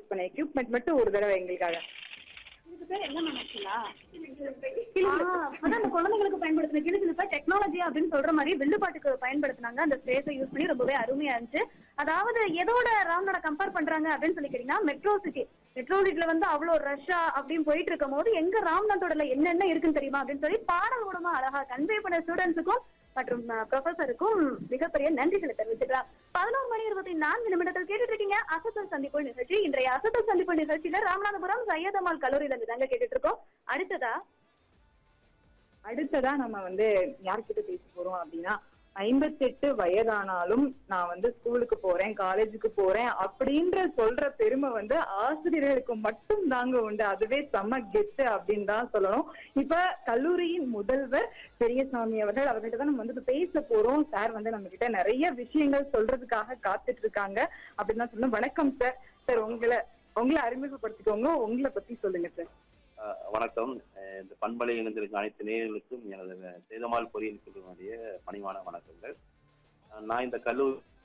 பண்ண எக்யூப்மெண்ட் மட்டும் ஒரு தடவை எங்களுக்காக இதுக்கு பேர் என்ன நினைச்சீங்களா அதான் அந்த குழந்தைங்களுக்கு பயன்படுத்தின கிளி சிலிப்பா டெக்னாலஜி அப்படின்னு சொல்ற மாதிரி வில்லுப்பாட்டுக்கு பயன்படுத்தினாங்க அந்த ஸ்பேஸை யூஸ் பண்ணி ரொம்பவே அருமையா இருந்துச்சு அதாவது எதோட ராம்நாட கம்பேர் பண்றாங்க அப்படின்னு சொல்லி கேட்டீங்கன்னா மெட்ரோ சிட்டி மெட்ரோ சிட்டில வந்து அவ்வளவு ரஷ்ஷா அப்படின்னு போயிட்டு இருக்கும் போது எங்க ராம்நாத்தோட என்னென்ன இருக்குன்னு தெரியுமா அப்படின்னு சொல்லி பாடல் மூலமா அழகா கன்வே பண்ண ஸ்டூடெண்ட்ஸுக்கும் மற்றும் ப்ரொஃபசருக்கும் மிகப்பெரிய நன்றிகளை தெரிவிச்சுக்கலாம் பதினோரு மணி இருபத்தி நான்கு நிமிடத்தில் கேட்டுட்டு இருக்கீங்க அசத்தல் சந்திப்பு நிகழ்ச்சி இன்றைய அசத்தல் சந்திப்பு நிகழ்ச்சியில ராமநாதபுரம் சையதமால் கல்லூரியில இருந்து தாங்க கேட்டுட்டு இருக்கோம் அடுத்ததா அடுத்ததா நம்ம வந்து யார்கிட்ட பேச போறோம் அப்படின்னா ஐம்பத்தெட்டு வயதானாலும் நான் வந்து ஸ்கூலுக்கு போறேன் காலேஜுக்கு போறேன் அப்படின்ற சொல்ற பெருமை வந்து ஆசிரியர்களுக்கு மட்டும் தாங்க உண்டு அதுவே செம்ம கெத்து அப்படின்னு தான் சொல்லணும் இப்ப கல்லூரியின் முதல்வர் பெரியசாமி அவர்கள் அவர்கிட்ட தான் நம்ம வந்து இப்ப பேச போறோம் சார் வந்து நம்ம கிட்ட நிறைய விஷயங்கள் சொல்றதுக்காக காத்துட்டு இருக்காங்க அப்படின்னு தான் சொல்லணும் வணக்கம் சார் சார் உங்களை உங்களை அறிமுகப்படுத்திக்கோங்க உங்களை பத்தி சொல்லுங்க சார் அஹ் வணக்கம் அஹ் இந்த பண்பலை இணைந்திருக்கும் அனைத்து நேயர்களுக்கும் எனது சேதமால் பொறியியல் கல்லூரியினுடைய பணிவான வணக்கங்கள் அஹ் நான் இந்த கல்லூரி